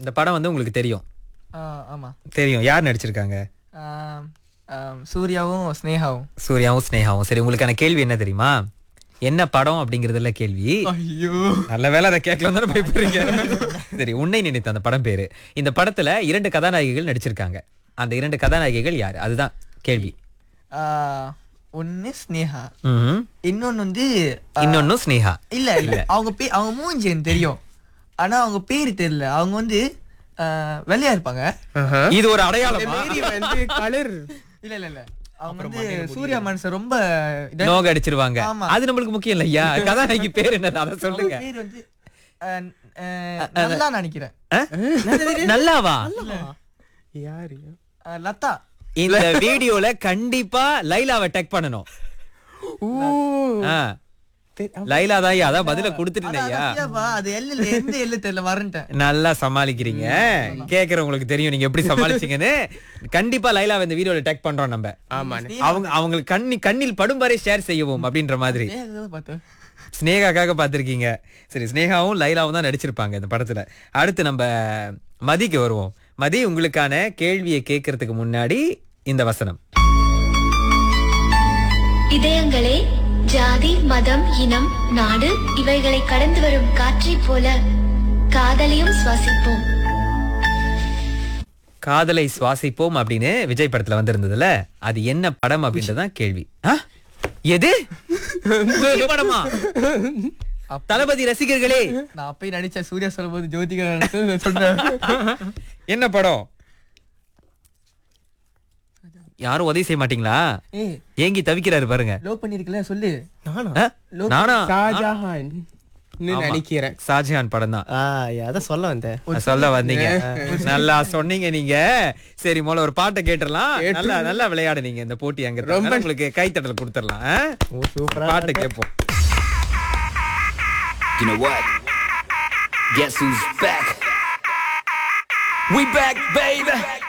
இந்த படம் வந்து உங்களுக்கு தெரியும் ஆ, ஆமா தெரியும் யார் நடிச்சிருக்காங்க ஆம், ஆம், சூர்யாவும் ஸ்னேகாவும் சூர்யாவும் ஸ்னேகாவும் சரி உங்களுக்கான கேள்வி என்ன தெரியுமா என்ன படம் அப்படிங்கறதுல கேள்வி ஐயோ நல்ல வேலை அதை கேட்கலாம் தானே பயப்படுறீங்க சரி உன்னை நினைத்த அந்த படம் பேரு இந்த படத்துல இரண்டு கதாநாயகிகள் நடிச்சிருக்காங்க அந்த இரண்டு கதாநாயகிகள் யாரு அதுதான் கேள்வி ஒன்னு ஸ்னேகா ம்ஹும். இன்னொன்னு வந்து ஆ, இன்னொன்னும் ஸ்னேகா இல்ல இல்ல அவங்க பே அவங்க மூஞ்சி எனக்கு தெரியும் ஆனா அவங்க பேரு தெரியல அவங்க வந்து ஆ, வெள்ளையா இருப்பாங்க இது ஒரு அடையாளமா வந்து கலர் இல்ல இல்ல இல்ல அவங்க வந்து சூர்யா மனுஷன் ரொம்ப இதா- நோக அடிச்சிருவாங்க ஆமா. அது நம்மளுக்கு முக்கியம் இல்லையா கதாநாயகி பேர் என்னது அதை அவங்க சொல்லுங்க பேர் வந்து ஆ, ஆ, நல்லா நினைக்கிறேன் ஆ? நல்லாவா யாரு ஆ, லதா இந்த வீடியோல கண்டிப்பா லைலாவை டெக் பண்ணணும் ஊ ஆ. லைலா தான் ஐயா, அதான் பதில கொடுத்துட்டேன் அதான் ஐயா சத்யாவா, அது எல்ல எந்த எல்லு தெரியல வரேன்ட்டேன் நல்லா சமாளிக்கிறீங்க கேக்குறவங்களுக்கு தெரியும் நீங்க எப்படி சமாளிச்சீங்கன்னு கண்டிப்பா லைலாவை இந்த வீடியோல டெக் பண்றோம் நம்ம ஆமாண்ணே அவங்க அவங்களுக்கு கண்ணி கண்ணில் படும் வரை ஷேர் செய்யவும் அப்படின்ற மாதிரி ஏன் பார்த்தேன் ஸ்னேகாக்காக பார்த்திருக்கீங்க சரி ஸ்னேகாவும் லைலாவும் தான் நடிச்சிருப்பாங்க இந்த படத்துல அடுத்து நம்ம மதிக்கு வருவோம் மதி உங்களுக்கான கேள்வியை கேட்கறதுக்கு முன்னாடி இந்த வசனம் இதயங்களே ஜாதி மதம் இனம் நாடு இவைகளை கடந்து வரும் காற்றைப் போல காதலையும் சுவாசிப்போம் காதலை சுவாசிப்போம் அப்படின்னு விஜய் படத்துல வந்திருந்ததுல அது என்ன படம் அப்படின்றதான் கேள்வி ஆ? எது இது படமா தளபதி ரசிகர்களே நான் அப்பயும் நடிச்சேன் சூர்யா சொல்லும்போது ஜோதிகா நினைச்சு சொன்னேன் என்ன படம் யாரும் உதவி செய்ய மாட்டீங்களா ஏய் ஏங்கி தவிக்கிறாரு பாருங்க லோ பண்ணிருக்கல சொல்லு நானா ஆ? நானா ஷாஜஹான் ஆமா. நினைக்கிறேன் ஷாஜஹான் படம் தான் ஆ அதான் சொல்ல வந்தேன் சொல்ல வந்தீங்க நல்லா சொன்னீங்க நீங்க சரி முதல்ல ஒரு பாட்டை கேட்டுறலாம் நல்லா நல்லா விளையாடுனீங்க இந்த போட்டி அங்க ரொம்ப உங்களுக்கு கைத்தட்டல் கொடுத்துடலாம் ஆ? ஓ சூப்பரா பாட்டு கேட்போம் You know what? Guess who's back? We back, baby!